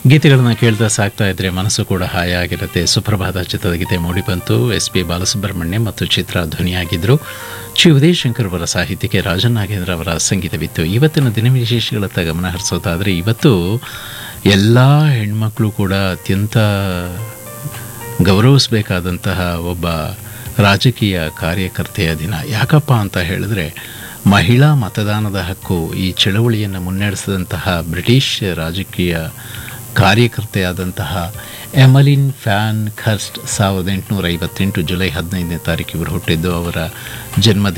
ಗೀತೆಗಳನ್ನ ಕೇಳ್ತಾ ಸಾಕ್ತಾ ಇದ್ರೆ ಮನಸ್ಸು ಕೂಡ ಹಾಯಾಗಿರುತ್ತೆ ಸುಪ್ರಭಾತ ಚಿತ್ರದ ಗೀತೆ ಮೂಡಿಬಂತು ಎಸ್ ಪಿ ಬಾಲಸುಬ್ರಹ್ಮಣ್ಯ ಮತ್ತು ಚಿತ್ರ ಧ್ವನಿಯಾಗಿದ್ದರು ಶ್ರೀ ಉದಯಶಂಕರ್ ಅವರ ಸಾಹಿತ್ಯಕ್ಕೆ ರಾಜನ್ ನಾಗೇಂದ್ರ ಅವರ ಸಂಗೀತವಿತ್ತು ಇವತ್ತಿನ ದಿನ ವಿಶೇಷಗಳತ್ತ ಗಮನ ಹರಿಸೋದಾದರೆ ಇವತ್ತು ಎಲ್ಲ ಹೆಣ್ಮಕ್ಳು ಕೂಡ ಅತ್ಯಂತ ಗೌರವಿಸಬೇಕಾದಂತಹ ಒಬ್ಬ ರಾಜಕೀಯ ಕಾರ್ಯಕರ್ತೆಯ ದಿನ ಯಾಕಪ್ಪ ಅಂತ ಹೇಳಿದ್ರೆ ಮಹಿಳಾ ಮತದಾನದ ಹಕ್ಕು ಈ ಚಳವಳಿಯನ್ನು ಮುನ್ನಡೆಸಿದಂತಹ ಬ್ರಿಟಿಷ್ ರಾಜಕೀಯ ಕಾರ್ಯಕರ್ತೆಯಾದಂತಹ ಎಮಲಿನ್ ಫ್ಯಾನ್ ಖರ್ಸ್ಟ್ ಸಾವಿರದ ಎಂಟುನೂರ ಐವತ್ತೆಂಟು ಜುಲೈ ಹದಿನೈದನೇ ತಾರೀಕು ಇವರು ಹುಟ್ಟಿದ್ದು ಅವರ ಜನ್ಮದಿನ